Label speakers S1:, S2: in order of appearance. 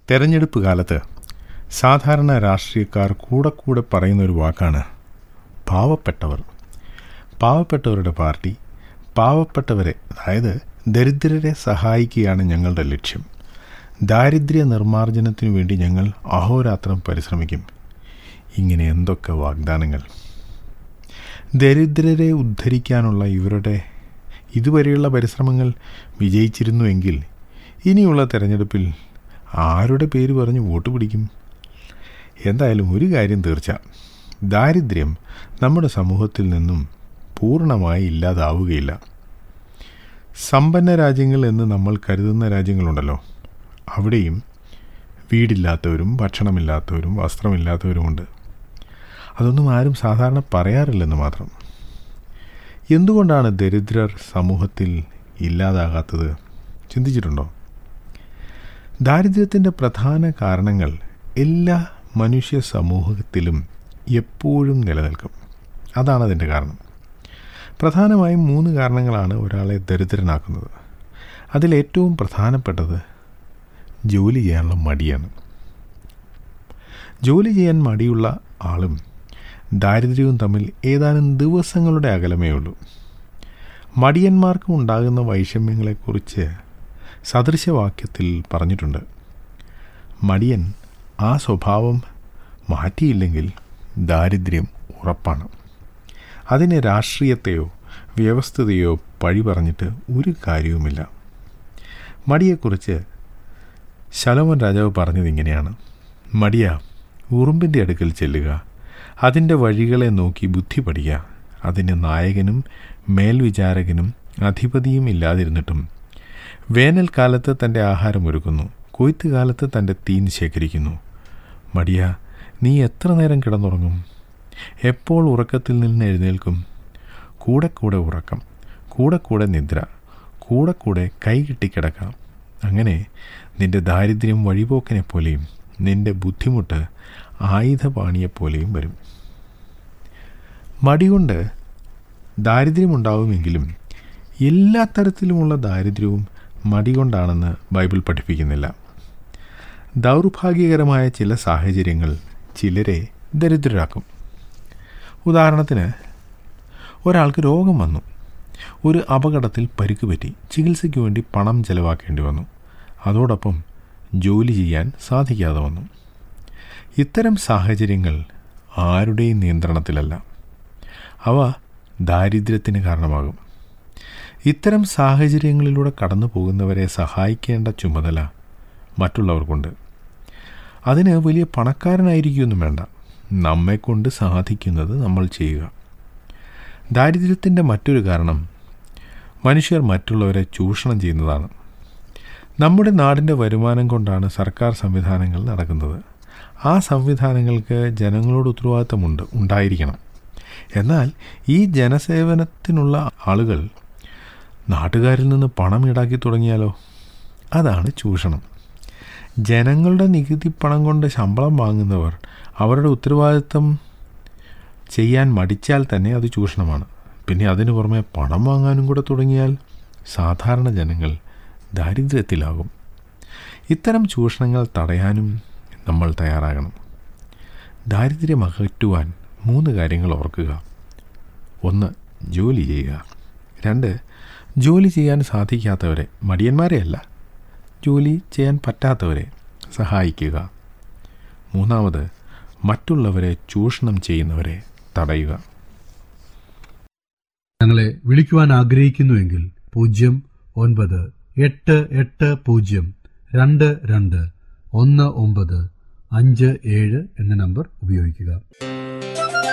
S1: തെരഞ്ഞെടുപ്പ് കാലത്ത് സാധാരണ രാഷ്ട്രീയക്കാർ കൂടെ കൂടെ പറയുന്ന ഒരു വാക്കാണ് പാവപ്പെട്ടവർ പാവപ്പെട്ടവരുടെ പാർട്ടി പാവപ്പെട്ടവരെ അതായത് ദരിദ്രരെ സഹായിക്കുകയാണ് ഞങ്ങളുടെ ലക്ഷ്യം ദാരിദ്ര്യ നിർമ്മാർജ്ജനത്തിനു വേണ്ടി ഞങ്ങൾ അഹോരാത്രം പരിശ്രമിക്കും ഇങ്ങനെ എന്തൊക്കെ വാഗ്ദാനങ്ങൾ ദരിദ്രരെ ഉദ്ധരിക്കാനുള്ള ഇവരുടെ ഇതുവരെയുള്ള പരിശ്രമങ്ങൾ വിജയിച്ചിരുന്നുവെങ്കിൽ ഇനിയുള്ള തെരഞ്ഞെടുപ്പിൽ ആരുടെ പേര് പറഞ്ഞ് വോട്ട് പിടിക്കും എന്തായാലും ഒരു കാര്യം തീർച്ച ദാരിദ്ര്യം നമ്മുടെ സമൂഹത്തിൽ നിന്നും പൂർണ്ണമായി ഇല്ലാതാവുകയില്ല സമ്പന്ന രാജ്യങ്ങൾ എന്ന് നമ്മൾ കരുതുന്ന രാജ്യങ്ങളുണ്ടല്ലോ അവിടെയും വീടില്ലാത്തവരും ഭക്ഷണമില്ലാത്തവരും വസ്ത്രമില്ലാത്തവരുമുണ്ട് അതൊന്നും ആരും സാധാരണ പറയാറില്ലെന്ന് മാത്രം എന്തുകൊണ്ടാണ് ദരിദ്രർ സമൂഹത്തിൽ ഇല്ലാതാകാത്തത് ചിന്തിച്ചിട്ടുണ്ടോ ദാരിദ്ര്യത്തിൻ്റെ പ്രധാന കാരണങ്ങൾ എല്ലാ മനുഷ്യ സമൂഹത്തിലും എപ്പോഴും നിലനിൽക്കും അതാണ് അതിൻ്റെ കാരണം പ്രധാനമായും മൂന്ന് കാരണങ്ങളാണ് ഒരാളെ ദരിദ്രനാക്കുന്നത് അതിലേറ്റവും പ്രധാനപ്പെട്ടത് ജോലി ചെയ്യാനുള്ള മടിയാണ് ജോലി ചെയ്യാൻ മടിയുള്ള ആളും ദാരിദ്ര്യവും തമ്മിൽ ഏതാനും ദിവസങ്ങളുടെ അകലമേ ഉള്ളൂ മടിയന്മാർക്കും ഉണ്ടാകുന്ന വൈഷമ്യങ്ങളെക്കുറിച്ച് സദൃശവാക്യത്തിൽ പറഞ്ഞിട്ടുണ്ട് മടിയൻ ആ സ്വഭാവം മാറ്റിയില്ലെങ്കിൽ ദാരിദ്ര്യം ഉറപ്പാണ് അതിന് രാഷ്ട്രീയത്തെയോ വ്യവസ്ഥതയോ പഴി പറഞ്ഞിട്ട് ഒരു കാര്യവുമില്ല മടിയെക്കുറിച്ച് ശലോമൻ രാജാവ് പറഞ്ഞത് ഇങ്ങനെയാണ് മടിയ ഉറുമ്പിൻ്റെ അടുക്കൽ ചെല്ലുക അതിൻ്റെ വഴികളെ നോക്കി ബുദ്ധി പഠിക്കുക അതിന് നായകനും മേൽവിചാരകനും അധിപതിയും ഇല്ലാതിരുന്നിട്ടും വേനൽക്കാലത്ത് തൻ്റെ ആഹാരം ഒരുക്കുന്നു കൊയ്ത്തുകാലത്ത് തൻ്റെ തീൻ ശേഖരിക്കുന്നു മടിയ നീ എത്ര നേരം കിടന്നുറങ്ങും എപ്പോൾ ഉറക്കത്തിൽ നിന്ന് എഴുന്നേൽക്കും കൂടെ കൂടെ ഉറക്കം കൂടെ കൂടെ നിദ്ര കൂടെ കൂടെ കൈ കിട്ടിക്കിടക്കാം അങ്ങനെ നിന്റെ ദാരിദ്ര്യം വഴിപോക്കനെ പോലെയും നിന്റെ ബുദ്ധിമുട്ട് ആയുധപാണിയെപ്പോലെയും വരും മടികൊണ്ട് ദാരിദ്ര്യമുണ്ടാവുമെങ്കിലും എല്ലാ തരത്തിലുമുള്ള ദാരിദ്ര്യവും മടി കൊണ്ടാണെന്ന് ബൈബിൾ പഠിപ്പിക്കുന്നില്ല ദൗർഭാഗ്യകരമായ ചില സാഹചര്യങ്ങൾ ചിലരെ ദരിദ്രരാക്കും ഉദാഹരണത്തിന് ഒരാൾക്ക് രോഗം വന്നു ഒരു അപകടത്തിൽ പരിക്ക് പറ്റി ചികിത്സയ്ക്ക് വേണ്ടി പണം ചെലവാക്കേണ്ടി വന്നു അതോടൊപ്പം ജോലി ചെയ്യാൻ സാധിക്കാതെ വന്നു ഇത്തരം സാഹചര്യങ്ങൾ ആരുടെയും നിയന്ത്രണത്തിലല്ല അവ ദാരിദ്ര്യത്തിന് കാരണമാകും ഇത്തരം സാഹചര്യങ്ങളിലൂടെ കടന്നു പോകുന്നവരെ സഹായിക്കേണ്ട ചുമതല മറ്റുള്ളവർക്കുണ്ട് അതിന് വലിയ പണക്കാരനായിരിക്കുമെന്നും വേണ്ട നമ്മെക്കൊണ്ട് സാധിക്കുന്നത് നമ്മൾ ചെയ്യുക ദാരിദ്ര്യത്തിൻ്റെ മറ്റൊരു കാരണം മനുഷ്യർ മറ്റുള്ളവരെ ചൂഷണം ചെയ്യുന്നതാണ് നമ്മുടെ നാടിൻ്റെ വരുമാനം കൊണ്ടാണ് സർക്കാർ സംവിധാനങ്ങൾ നടക്കുന്നത് ആ സംവിധാനങ്ങൾക്ക് ജനങ്ങളോട് ഉത്തരവാദിത്തമുണ്ട് ഉണ്ടായിരിക്കണം എന്നാൽ ഈ ജനസേവനത്തിനുള്ള ആളുകൾ നാട്ടുകാരിൽ നിന്ന് പണം ഈടാക്കി തുടങ്ങിയാലോ അതാണ് ചൂഷണം ജനങ്ങളുടെ നികുതി പണം കൊണ്ട് ശമ്പളം വാങ്ങുന്നവർ അവരുടെ ഉത്തരവാദിത്തം ചെയ്യാൻ മടിച്ചാൽ തന്നെ അത് ചൂഷണമാണ് പിന്നെ അതിനു പുറമെ പണം വാങ്ങാനും കൂടെ തുടങ്ങിയാൽ സാധാരണ ജനങ്ങൾ ദാരിദ്ര്യത്തിലാകും ഇത്തരം ചൂഷണങ്ങൾ തടയാനും നമ്മൾ തയ്യാറാകണം ദാരിദ്ര്യം അകറ്റുവാൻ മൂന്ന് കാര്യങ്ങൾ ഓർക്കുക ഒന്ന് ജോലി ചെയ്യുക രണ്ട് ജോലി ചെയ്യാൻ സാധിക്കാത്തവരെ മടിയന്മാരെയല്ല ജോലി ചെയ്യാൻ പറ്റാത്തവരെ സഹായിക്കുക മൂന്നാമത് മറ്റുള്ളവരെ ചൂഷണം ചെയ്യുന്നവരെ തടയുക
S2: ഞങ്ങളെ വിളിക്കുവാൻ ആഗ്രഹിക്കുന്നുവെങ്കിൽ പൂജ്യം ഒൻപത് എട്ട് എട്ട് പൂജ്യം രണ്ട് രണ്ട് ഒന്ന് ഒമ്പത് അഞ്ച് ഏഴ് എന്ന നമ്പർ ഉപയോഗിക്കുക